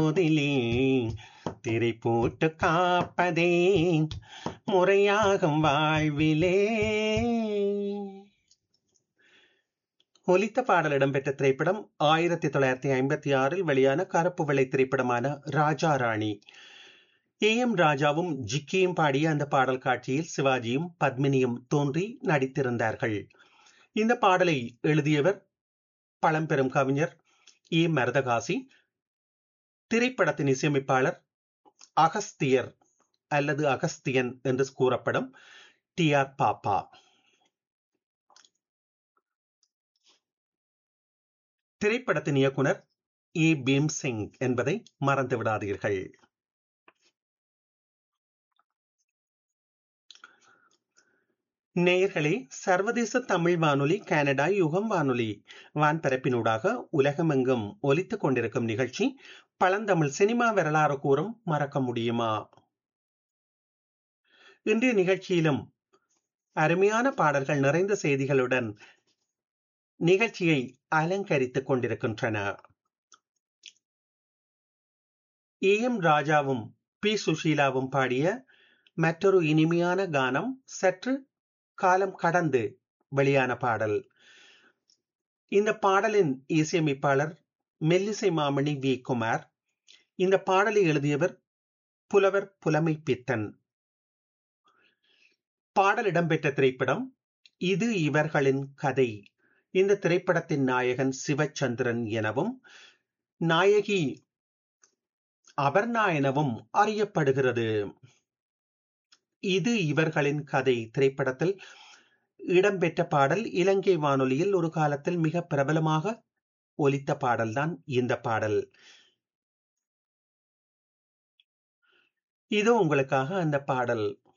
போதிலே திரை போட்டு காப்பதே முறையாகும் வாழ்விலே ஒலித்த பாடல் இடம்பெற்ற திரைப்படம் ஆயிரத்தி தொள்ளாயிரத்தி ஐம்பத்தி ஆறில் வெளியான கருப்பு வெள்ளை திரைப்படமான ராஜா ராணி ஏ எம் ராஜாவும் ஜிக்கியும் பாடிய அந்த பாடல் காட்சியில் சிவாஜியும் பத்மினியும் தோன்றி நடித்திருந்தார்கள் இந்த பாடலை எழுதியவர் பழம்பெரும் கவிஞர் ஏ மரதகாசி திரைப்படத்தின் இசையமைப்பாளர் அகஸ்தியர் அல்லது அகஸ்தியன் என்று கூறப்படும் டி ஆர் பாப்பா திரைப்படத்தின் இயக்குனர் ஏ பீம்சிங் என்பதை மறந்து விடாதீர்கள் நேயர்களே சர்வதேச தமிழ் வானொலி கனடா யுகம் வானொலி வான்பரப்பினூடாக உலகமெங்கும் ஒலித்துக் கொண்டிருக்கும் நிகழ்ச்சி பழந்தமிழ் சினிமா வரலாறு கூறும் மறக்க முடியுமா இன்றைய நிகழ்ச்சியிலும் அருமையான பாடல்கள் நிறைந்த செய்திகளுடன் நிகழ்ச்சியை அலங்கரித்துக் கொண்டிருக்கின்றன ஏ எம் ராஜாவும் பி சுஷீலாவும் பாடிய மற்றொரு இனிமையான கானம் சற்று காலம் கடந்து வெளியான பாடல் இந்த பாடலின் இசையமைப்பாளர் மெல்லிசை மாமணி வி குமார் இந்த பாடலை எழுதியவர் புலவர் புலமை பித்தன் பாடல் இடம்பெற்ற திரைப்படம் இது இவர்களின் கதை இந்த திரைப்படத்தின் நாயகன் சிவச்சந்திரன் எனவும் நாயகி அபர்ணா எனவும் அறியப்படுகிறது இது இவர்களின் கதை திரைப்படத்தில் இடம்பெற்ற பாடல் இலங்கை வானொலியில் ஒரு காலத்தில் மிக பிரபலமாக ஒலித்த பாடல்தான் இந்த பாடல் இதோ உங்களுக்காக அந்த பாடல்